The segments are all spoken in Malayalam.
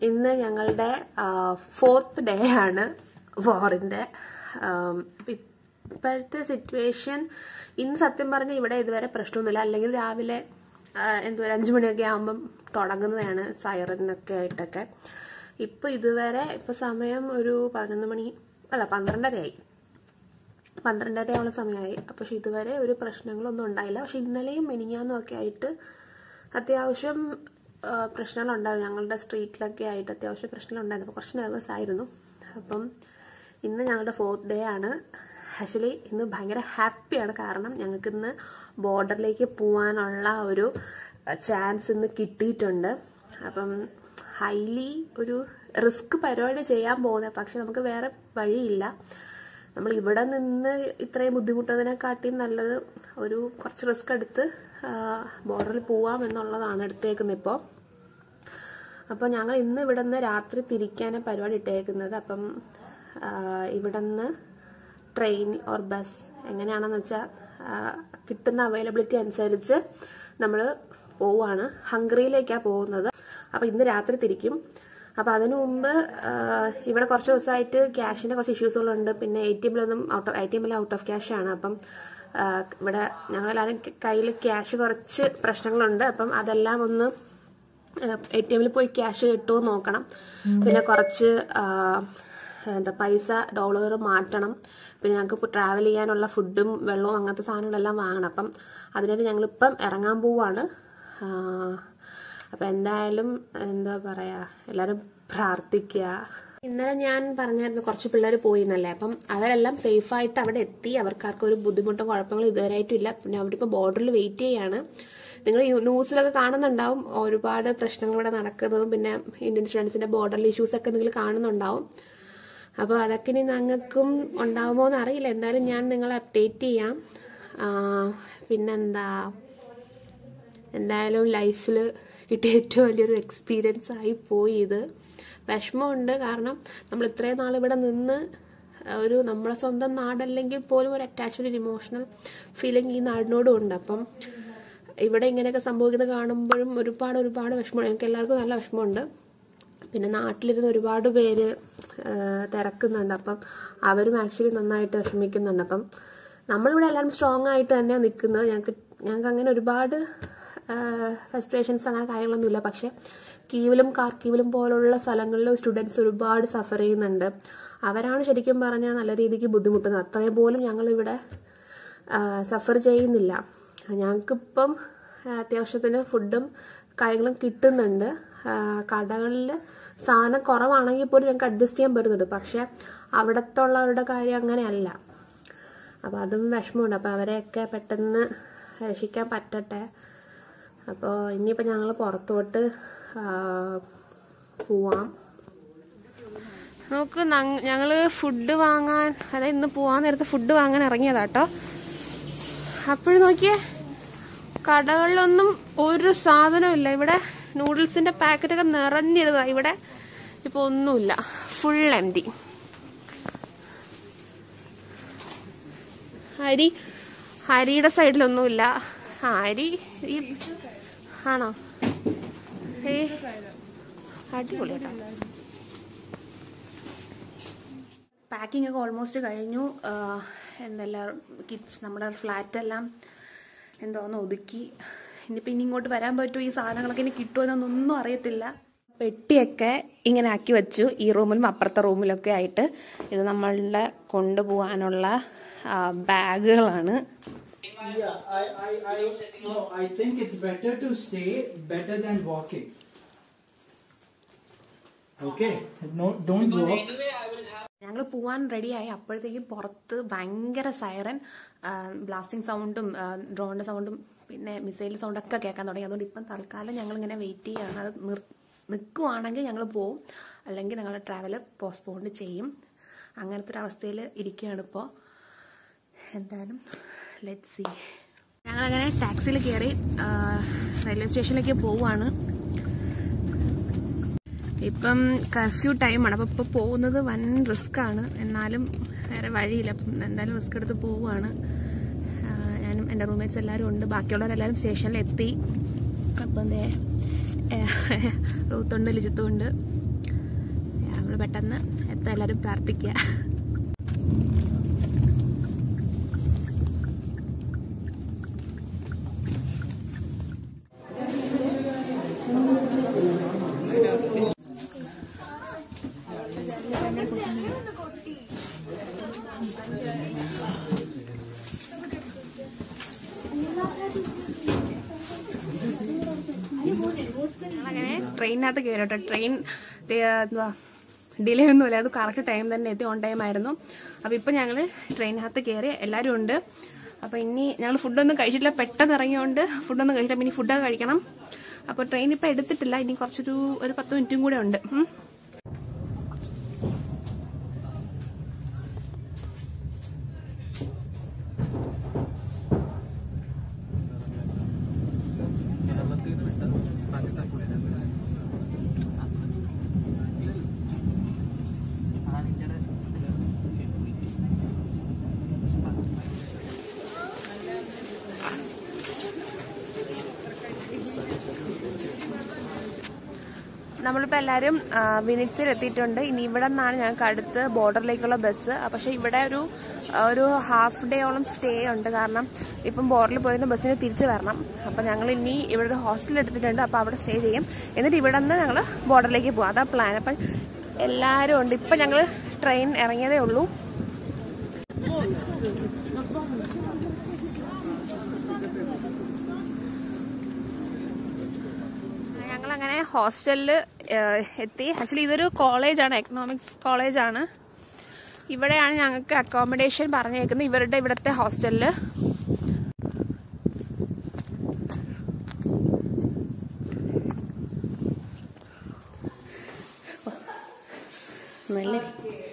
ഇന്ന് ഞങ്ങളുടെ ഫോർത്ത് ഡേ ആണ് വാറിന്റെ ആം, ഇപ്പോഴത്തെ സിറ്റുവേഷൻ ഇന്ന് സത്യം പറഞ്ഞാൽ ഇവിടെ ഇതുവരെ പ്രശ്നമൊന്നുമില്ല അല്ലെങ്കിൽ രാവിലെ ആ, എന്തോ ഒരു അഞ്ചു മണിയൊക്കെ ആകുമ്പം തുടങ്ങുന്നതാണ് സൈറനൊക്കെ ആയിട്ടൊക്കെ ഇപ്പൊ ഇതുവരെ ഇപ്പൊ സമയം ഒരു പതിനൊന്ന് മണി അല്ല പന്ത്രണ്ടരയായി പന്ത്രണ്ടരയോളം സമയമായി പക്ഷെ ഇതുവരെ ഒരു പ്രശ്നങ്ങളൊന്നും ഉണ്ടായില്ല പക്ഷെ ഇന്നലെയും മെനിഞ്ഞാന്നും ഒക്കെ ആയിട്ട് അത്യാവശ്യം ആ, പ്രശ്നങ്ങളുണ്ടായിരുന്നു ഞങ്ങളുടെ സ്ട്രീറ്റിലൊക്കെ ആയിട്ട് അത്യാവശ്യം പ്രശ്നങ്ങളുണ്ടായിരുന്നു അപ്പോൾ കുറച്ച് നെർവസ് ആയിരുന്നു അപ്പം ഇന്ന് ഞങ്ങളുടെ ഫോർത്ത് ഡേ ആണ് ആക്ച്വലി ഇന്ന് ഭയങ്കര ഹാപ്പിയാണ് കാരണം ഞങ്ങൾക്ക് ഇന്ന് ബോർഡറിലേക്ക് പോകാനുള്ള ഒരു ചാൻസ് ഇന്ന് കിട്ടിയിട്ടുണ്ട് അപ്പം ഹൈലി ഒരു റിസ്ക് പരിപാടി ചെയ്യാൻ പോകുന്നത് പക്ഷെ നമുക്ക് വേറെ വഴിയില്ല നമ്മൾ ഇവിടെ നിന്ന് ഇത്രയും ബുദ്ധിമുട്ടുന്നതിനെക്കാട്ടിയും നല്ലത് ഒരു കുറച്ച് റിസ്ക് എടുത്ത് ബോർഡറിൽ പോവാം എന്നുള്ളതാണ് എടുത്തേക്കുന്നത് ഇപ്പോൾ അപ്പോൾ ഞങ്ങൾ ഇന്ന് ഇവിടെ നിന്ന് രാത്രി തിരിക്കാനാണ് പരിപാടി ഇട്ടേക്കുന്നത് അപ്പം ഇവിടെ നിന്ന് ട്രെയിൻ ഓർ ബസ് എങ്ങനെയാണെന്ന് വെച്ചാൽ കിട്ടുന്ന അവൈലബിലിറ്റി അനുസരിച്ച് നമ്മൾ പോവാണ് ഹംഗറിയിലേക്കാണ് പോകുന്നത് അപ്പോൾ ഇന്ന് രാത്രി തിരിക്കും അപ്പോൾ അതിനു മുമ്പ് ആ, ഇവിടെ കുറച്ച് ദിവസമായിട്ട് ക്യാഷിൻ്റെ കുറച്ച് ഇഷ്യൂസുകളുണ്ട് പിന്നെ എ ടി എമ്മിലൊന്നും ഔട്ട് ഓഫ് എ ടി എമ്മിൽ ഔട്ട് ഓഫ് ക്യാഷ് ആണ് അപ്പം ആ, ഇവിടെ ഞങ്ങളെല്ലാവരും കയ്യിൽ ക്യാഷ് കുറച്ച് പ്രശ്നങ്ങളുണ്ട് അപ്പം അതെല്ലാം ഒന്ന് എ ടി എമ്മിൽ പോയി ക്യാഷ് കിട്ടുമോ എന്ന് നോക്കണം പിന്നെ കുറച്ച് ആ, എന്താ പൈസ ഡോളർ മാറ്റണം പിന്നെ ഞങ്ങൾക്ക് ഇപ്പോൾ ട്രാവൽ ചെയ്യാനുള്ള ഫുഡും വെള്ളവും അങ്ങനത്തെ സാധനങ്ങളെല്ലാം വാങ്ങണം അപ്പം അതിനായിട്ട് ഞങ്ങളിപ്പം ഇറങ്ങാൻ പോവാണ് ആ, അപ്പം എന്തായാലും എന്താ പറയാ എല്ലാവരും പ്രാർത്ഥിക്കുക ഇന്നലെ ഞാൻ പറഞ്ഞായിരുന്നു കുറച്ച് പിള്ളേർ പോയി എന്നല്ലേ അപ്പം അവരെല്ലാം സേഫായിട്ട് അവിടെ എത്തി അവർക്കാർക്കും ഒരു ബുദ്ധിമുട്ടോ കുഴപ്പങ്ങളോ ഇതുവരെയായിട്ടും ഇല്ല പിന്നെ അവരിപ്പോൾ ബോർഡറിൽ വെയിറ്റ് ചെയ്യാണ് നിങ്ങൾ ന്യൂസിലൊക്കെ കാണുന്നുണ്ടാവും ഒരുപാട് പ്രശ്നങ്ങൾ ഇവിടെ നടക്കുന്നതും പിന്നെ ഇന്ത്യൻ സ്റ്റുഡൻസിന്റെ ബോർഡറിൽ ഇഷ്യൂസ് ഒക്കെ നിങ്ങൾ കാണുന്നുണ്ടാവും അപ്പോൾ അതൊക്കെ ഇനി ഞങ്ങൾക്കും ഉണ്ടാവുമോ എന്ന് അറിയില്ല എന്തായാലും ഞാൻ നിങ്ങളെ അപ്ഡേറ്റ് ചെയ്യാം ആ, പിന്നെന്താ എന്തായാലും ലൈഫിൽ കിട്ടിയ ഏറ്റവും വലിയൊരു എക്സ്പീരിയൻസ് ആയി പോയി ഇത് വിഷമമുണ്ട് കാരണം നമ്മൾ ഇത്രയും നാൾ ഇവിടെ നിന്ന് ഒരു നമ്മളെ സ്വന്തം നാടല്ലെങ്കിൽ പോലും ഒരു അറ്റാച്ച്മെന്റ് ഇമോഷണൽ ഫീലിംഗ് ഈ നാടിനോടും ഉണ്ട് അപ്പം ഇവിടെ ഇങ്ങനെയൊക്കെ സംഭവിക്കുന്നത് കാണുമ്പോഴും ഒരുപാട് ഒരുപാട് വിഷമമുണ്ട് ഞങ്ങൾക്ക് എല്ലാവർക്കും നല്ല വിഷമമുണ്ട് പിന്നെ നാട്ടിലിരുന്ന് ഒരുപാട് പേര് ആ, തിരക്കുന്നുണ്ട് അപ്പം അവരും ആക്ച്വലി നന്നായിട്ട് വിഷമിക്കുന്നുണ്ട് അപ്പം നമ്മളിവിടെ എല്ലാവരും സ്ട്രോങ് ആയിട്ട് തന്നെയാണ് നിൽക്കുന്നത് ഞങ്ങൾക്ക് ഞങ്ങൾക്ക് അങ്ങനെ ഒരുപാട് ഫ്രസ്ട്രേഷൻസ് അങ്ങനെ കാര്യങ്ങളൊന്നുമില്ല പക്ഷെ കീവിലും കാർക്കീവിലും പോലുള്ള സ്ഥലങ്ങളിൽ സ്റ്റുഡൻസ് ഒരുപാട് സഫർ ചെയ്യുന്നുണ്ട് അവരാണ് ശരിക്കും പറഞ്ഞാൽ നല്ല രീതിക്ക് ബുദ്ധിമുട്ടുന്നത് അത്രയും പോലും ഞങ്ങളിവിടെ സഫർ ചെയ്യുന്നില്ല ഞങ്ങൾക്കിപ്പം അത്യാവശ്യത്തിന് ഫുഡും കാര്യങ്ങളും കിട്ടുന്നുണ്ട് കടകളിൽ സാധനം കുറവാണെങ്കിൽ പോലും ഞങ്ങൾക്ക് അഡ്ജസ്റ്റ് ചെയ്യാൻ പറ്റുന്നുണ്ട് പക്ഷെ അവിടത്തെ ഉള്ളവരുടെ കാര്യം അങ്ങനെയല്ല അപ്പോൾ അതും വിഷമമുണ്ട് അപ്പോൾ അവരെയൊക്കെ പെട്ടെന്ന് രക്ഷിക്കാൻ പറ്റട്ടെ അപ്പോൾ ഇനിയിപ്പോൾ ഞങ്ങൾ പുറത്തോട്ട് ആ, പോവാം നമുക്ക് ഞങ്ങള് ഫുഡ് വാങ്ങാൻ അതായത് ഇന്ന് പോവാൻ നേരത്തെ ഫുഡ് വാങ്ങാൻ ഇറങ്ങിയതാട്ടോ അപ്പോഴും നോക്കിയേ കടകളിലൊന്നും ഒരു സാധനമില്ല ഇവിടെ നൂഡിൽസിന്റെ പാക്കറ്റൊക്കെ നിറഞ്ഞിരുന്നതാ ഇവിടെ ഇപ്പൊ ഒന്നുമില്ല ഫുൾ എം ഡി അരി അരിയുടെ സൈഡിലൊന്നുമില്ല ആ അരി ഈ ആണോ ഏ അടിപൊളി കേട്ടോ പാക്കിംഗ് ഒക്കെ ഓൾമോസ്റ്റ് കഴിഞ്ഞു ആഹ് എന്തെല്ലാം കിഡ്സ് നമ്മുടെ ഫ്ലാറ്റ് എല്ലാം എന്തോന്ന് ഒതുക്കി ഇനിയിപ്പോൾ ഇനി ഇങ്ങോട്ട് വരാൻ പറ്റുമോ ഈ സാധനങ്ങളൊക്കെ ഇനി കിട്ടുമോ എന്നൊന്നും അറിയത്തില്ല പെട്ടിയൊക്കെ ഇങ്ങനെ ആക്കി വെച്ചു ഈ റൂമിലും അപ്പുറത്തെ റൂമിലൊക്കെ ആയിട്ട് ഇത് നമ്മളുടെ കൊണ്ടുപോകാനുള്ള ബാഗുകളാണ് Yeah, I, I, I, no, I think it's better to stay better than walking. Okay, no, don't walk. ഞങ്ങൾ പോവാൻ റെഡിയായി അപ്പോഴത്തേക്കും പുറത്ത് ഭയങ്കര സൈറൻ ബ്ലാസ്റ്റിംഗ് സൗണ്ടും ഡ്രോണിന്റെ സൗണ്ടും പിന്നെ മിസൈൽ സൗണ്ടൊക്കെ കേൾക്കാൻ തുടങ്ങി അതുകൊണ്ട് ഇപ്പം തൽക്കാലം ഞങ്ങൾ ഇങ്ങനെ വെയിറ്റ് ചെയ്യാണ് അത് നിൽക്കുവാണെങ്കിൽ ഞങ്ങൾ പോവും അല്ലെങ്കിൽ ഞങ്ങളുടെ ട്രാവൽ പോസ്റ്റ്പോണ്ട് ചെയ്യും അങ്ങനത്തെ ഒരു അവസ്ഥയിൽ ഇരിക്കുകയാണ് ഇപ്പോൾ എന്തായാലും ലെറ്റ് സി ഞങ്ങളങ്ങനെ ടാക്സിയിൽ കയറി റെയിൽവേ സ്റ്റേഷനിലേക്ക് പോവുകയാണ് ഇപ്പം കർഫ്യൂ ടൈമാണ് അപ്പം ഇപ്പം പോകുന്നത് വൻ റിസ്ക് ആണ് എന്നാലും വേറെ വഴിയില്ല അപ്പം എന്തായാലും റിസ്ക് എടുത്ത് പോവുകയാണ് ആ, ഞാനും എൻ്റെ റൂംമേറ്റ്സ് എല്ലാവരും ഉണ്ട് ബാക്കിയുള്ളവരെല്ലാവരും സ്റ്റേഷനിൽ എത്തി അപ്പം എന്തേ റൂത്തുണ്ട് ലിജിത്തുണ്ട് നമ്മൾ പെട്ടെന്ന് എത്താൻ എല്ലാവരും പ്രാർത്ഥിക്കുക അങ്ങനെ ട്രെയിനകത്ത് കയറട്ടെ ട്രെയിൻ എന്തുവാ ഡിലേ ഒന്നുമില്ല അത് കറക്റ്റ് ടൈം തന്നെ എത്തി ഓൺ ടൈം ആയിരുന്നു അപ്പൊ ഇപ്പൊ ഞങ്ങള് ട്രെയിനകത്ത് കയറി എല്ലാരും ഉണ്ട് അപ്പൊ ഇനി ഞങ്ങൾ ഫുഡൊന്നും കഴിച്ചിട്ടില്ല പെട്ടെന്ന് ഇറങ്ങിയോണ്ട് ഫുഡൊന്നും കഴിച്ചില്ല അപ്പൊ ഇനി ഫുഡൊക്കെ കഴിക്കണം അപ്പൊ ട്രെയിൻ ഇപ്പൊ എടുത്തിട്ടില്ല ഇനി കുറച്ചൊരു ഒരു പത്ത് മിനിറ്റും കൂടെ ഉണ്ട് ഉം. നമ്മളിപ്പോ എല്ലാരും വിനിറ്റ്സിൽ എത്തിയിട്ടുണ്ട് ഇനി ഇവിടെ നിന്നാണ് ഞങ്ങൾക്ക് അടുത്ത് ബോർഡറിലേക്കുള്ള ബസ് പക്ഷെ ഇവിടെ ഒരു ആ, ഒരു ഹാഫ് ഡേയോളം സ്റ്റേ ഉണ്ട് കാരണം ഇപ്പം ബോർഡറിൽ പോയിരുന്ന ബസ്സിന് തിരിച്ചു വരണം അപ്പൊ ഞങ്ങൾ ഇനി ഇവിടെ ഒരു ഹോസ്റ്റൽ എടുത്തിട്ടുണ്ട് അപ്പൊ അവിടെ സ്റ്റേ ചെയ്യും എന്നിട്ട് ഇവിടെ നിന്ന് ഞങ്ങൾ ബോർഡറിലേക്ക് പോകും അതാ പ്ലാൻ അപ്പൊ എല്ലാരും ഉണ്ട് ഇപ്പൊ ഞങ്ങൾ ട്രെയിൻ ഇറങ്ങിയതേ ഉള്ളൂ ഞങ്ങളങ്ങനെ ഹോസ്റ്റലിൽ എത്തി ആക്ച്വലി ഇതൊരു കോളേജാണ് എക്കണോമിക്സ് കോളേജാണ് ഇവിടെയാണ് ഞങ്ങൾക്ക് അക്കോമഡേഷൻ പറഞ്ഞേക്കുന്നത് ഇവരുടെ ഇവിടുത്തെ ഹോസ്റ്റലിൽ നല്ല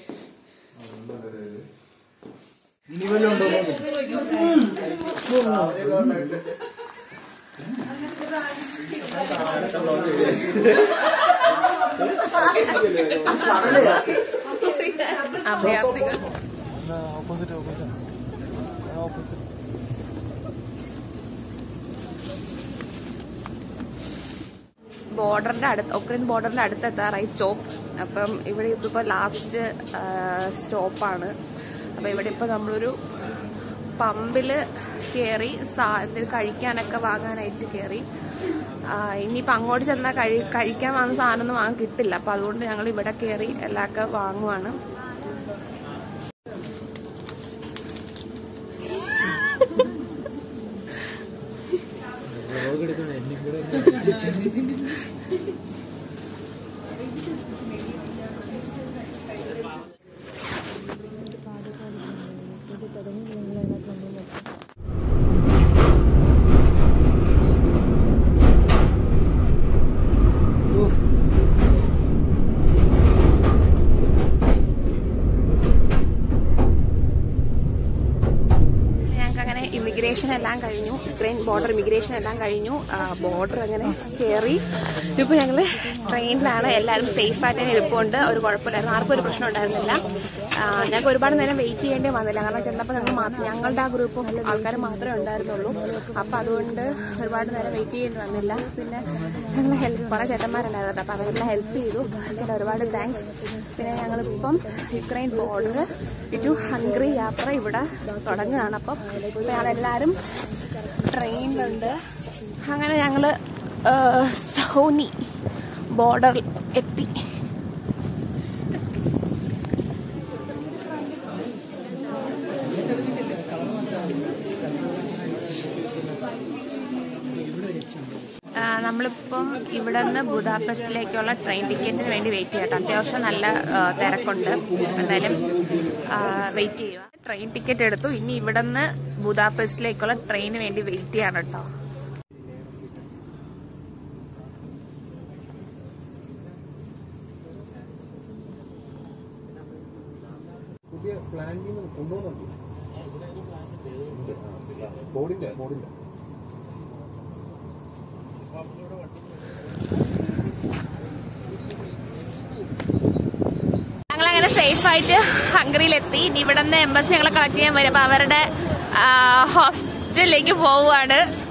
അഭയാർത്ഥികൾ ബോർഡറിന്റെ അടുത്ത് ഉക്രൈൻ ബോർഡറിന്റെ അടുത്ത് എത്താറായി ചോപ്പ് അപ്പം ഇവിടെ ഇപ്പൊ ലാസ്റ്റ് സ്റ്റോപ്പാണ് അപ്പൊ ഇവിടെ ഇപ്പൊ നമ്മളൊരു പമ്പില് കയറി എന്തെങ്കിലും കഴിക്കാനൊക്കെ വാങ്ങാനായിട്ട് കയറി ഇനിയിപ്പോ അങ്ങോട്ട് ചെന്നാൽ കഴി കഴിക്കാൻ വാങ്ങുന്ന സാധനമൊന്നും വാങ്ങാൻ കിട്ടില്ല അപ്പൊ അതുകൊണ്ട് ഞങ്ങൾ ഇവിടെ കയറി എല്ലാമൊക്കെ വാങ്ങുവാണ് ഞങ്ങൾക്ക് അങ്ങനെ ഇമിഗ്രേഷൻ എല്ലാം കഴിഞ്ഞു യുക്രൈൻ ബോർഡർ ഇമിഗ്രേഷൻ എല്ലാം കഴിഞ്ഞു ബോർഡർ അങ്ങനെ കയറി ഇപ്പൊ ഞങ്ങള് ട്രെയിനിലാണ് എല്ലാവരും സേഫ് ആയിട്ട് തന്നെ ഇരിപ്പുണ്ട് ഒരു കുഴപ്പമില്ലായിരുന്നു ആർക്കും ഒരു പ്രശ്നം ഉണ്ടായിരുന്നില്ല ആ, ഞങ്ങൾക്ക് ഒരുപാട് നേരം വെയിറ്റ് ചെയ്യേണ്ടി വന്നില്ല കാരണം ചെന്നപ്പോൾ ഞങ്ങൾ മാത്രം ഞങ്ങളുടെ ആ ഗ്രൂപ്പും ആൾക്കാർ മാത്രമേ ഉണ്ടായിരുന്നുള്ളൂ അപ്പൊ അതുകൊണ്ട് ഒരുപാട് നേരം വെയിറ്റ് ചെയ്യേണ്ടി വന്നില്ല പിന്നെ ഞങ്ങൾ ഹെൽപ്പ് കുറെ ചേട്ടന്മാരുണ്ടായിരുന്നു അപ്പൊ അവരെല്ലാം ഹെൽപ്പ് ചെയ്തു അതിന് ഒരുപാട് താങ്ക്സ് പിന്നെ ഞങ്ങളിപ്പം യുക്രൈൻ ബോർഡർ ടു ഹംഗ്രി യാത്ര ഇവിടെ തുടങ്ങുകയാണ് അപ്പം ഞങ്ങളെല്ലാവരും ട്രെയിനിലുണ്ട് അങ്ങനെ ഞങ്ങള് ആ, സൗനി ബോർഡറിൽ എത്തി ആ, നമ്മളിപ്പം ഇവിടെ നിന്ന് ബുദാപെസ്റ്റിലേക്കുള്ള ട്രെയിൻ ടിക്കറ്റിന് വേണ്ടി വെയിറ്റ് ചെയ്യട്ടോ അത്യാവശ്യം നല്ല ആ, തിരക്കുണ്ട് എന്തായാലും വെയിറ്റ് ചെയ്യുക ട്രെയിൻ ടിക്കറ്റ് എടുത്തു ഇനി ഇവിടെ നിന്ന് ബുദാപെസ്റ്റിലേക്കുള്ള ട്രെയിന് വേണ്ടി വെയിറ്റ് ചെയ്യാണ് കേട്ടോ പുതിയ പ്ലാനിൽ നിന്ന് കൊണ്ടുപോകുന്നുണ്ട് ബോർഡിന്റെ ബോർഡിന്റെ ഞങ്ങളങ്ങനെ സേഫ് ആയിട്ട് ഹംഗറിയിലെത്തി ഇനി ഇവിടെ നിന്ന് എംബസി ഞങ്ങളെ കളക്ട് ചെയ്യാൻ വരും അപ്പൊ അവരുടെ ഹോസ്റ്റലിലേക്ക് പോവുകയാണ്